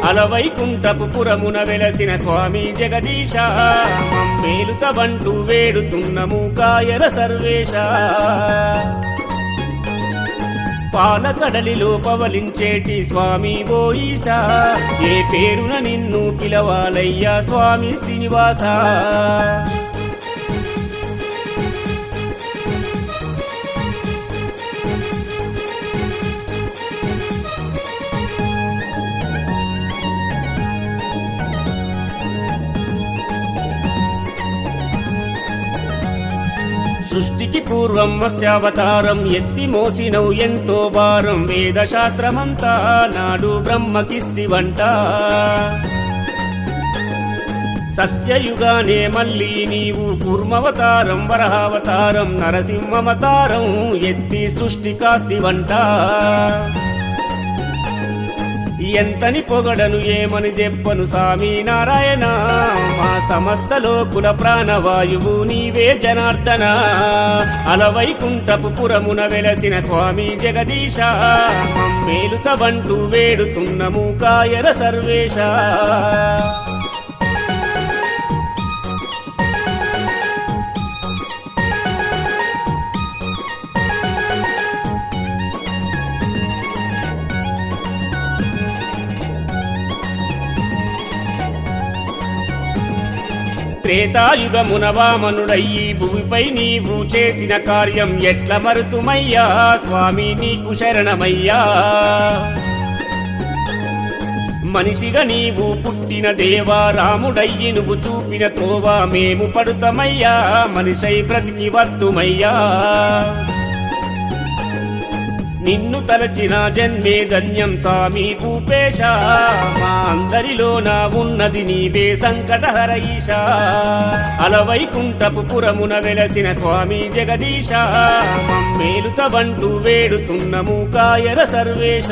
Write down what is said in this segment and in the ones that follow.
అలవైకుంఠపు పురమున వెలసిన స్వామి జగదీశ మమ్మేలుత బంటూ వేడుతున్నము కాయర సర్వేశ పాలకడలిలో పవలించేటి స్వామి ఓ ఈశా ఏ పేరున నిన్ను పిలవాలయ్యా స్వామి శ్రీనివాస సృష్టికి పూర్వం మత్స్యావతారం ఎత్తి మోసినవు ఎంతో భారం వేద శాస్త్రమంతా నాడు బ్రహ్మకిస్తివంట సత్యయుగానే మళ్ళీ నీవు కూర్మవతారం వరహావతారం నరసింహవతారం ఎత్తి సృష్టి కాస్తివంట ఎంతని పొగడను ఏమని చెప్పను స్వామి నారాయణ మా సమస్త లోకుల ప్రాణవాయువు నీవే జనార్దన అలవైకుంఠపు పురమున వెలసిన స్వామి జగదీశ మమ్మేలుత బంటూ వేడుతున్నము కాయర సర్వేశ త్రేతాయుగమున వామనుడయ్యి భూమిపై నీవు చేసిన కార్యం ఎట్ల మరుతుమయ్యా స్వామి నీకు శరణమయ్యా మనిషిగా నీవు పుట్టిన దేవా రాముడయ్యి నువ్వు చూపిన త్రోవా మేము పడుతమయ్యా మనిషై బ్రతికి వద్దుమయ్యా నిన్ను తలచిన జన్మే ధన్యం స్వామి భూపేశ మా అందరిలో నా ఉన్నది నీవే సంకటహర ఈశ అలవైకుంఠపు పురమున వెలసిన స్వామి జగదీశ మమ్మేలుత బంటూ వేడుతున్నము కాయర సర్వేశ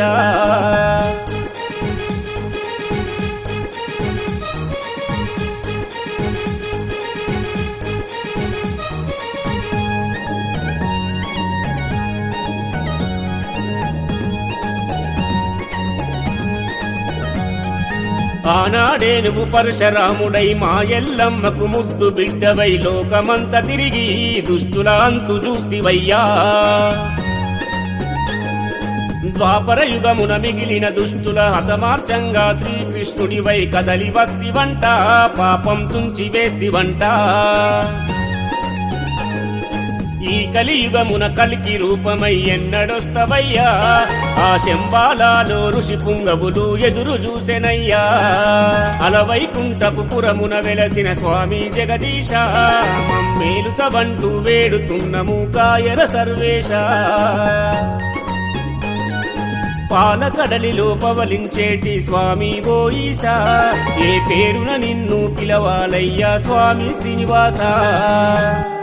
ఆనాడే నువ్వు పరశరాముడై మా ఎల్లమ్మకు ముద్దు బిడ్డవై లోకమంత తిరిగి దుష్టుల అంతు చూస్తివయ్యా ద్వాపర యుగమున మిగిలిన దుష్టుల హతమార్చంగా శ్రీకృష్ణుడివై కదలి వస్తివంట పాపం తుంచి వేస్తివంట ఈ కలియుగమున కలికి రూపమై ఎన్నడొస్తవయ్యా ఆ శంబాలాలో ఋషి పుంగవులు ఎదురు చూసెనయ్యా అలవైకుంఠపు పురమున వెలసిన స్వామి జగదీశ మమ్మేలుత బంటూ వేడుతున్నము కాయర సర్వేశ పాలకడలిలో పవలించేటి స్వామి ఓ ఈశా ఏ పేరున నిన్ను పిలవాలయ్యా స్వామి శ్రీనివాస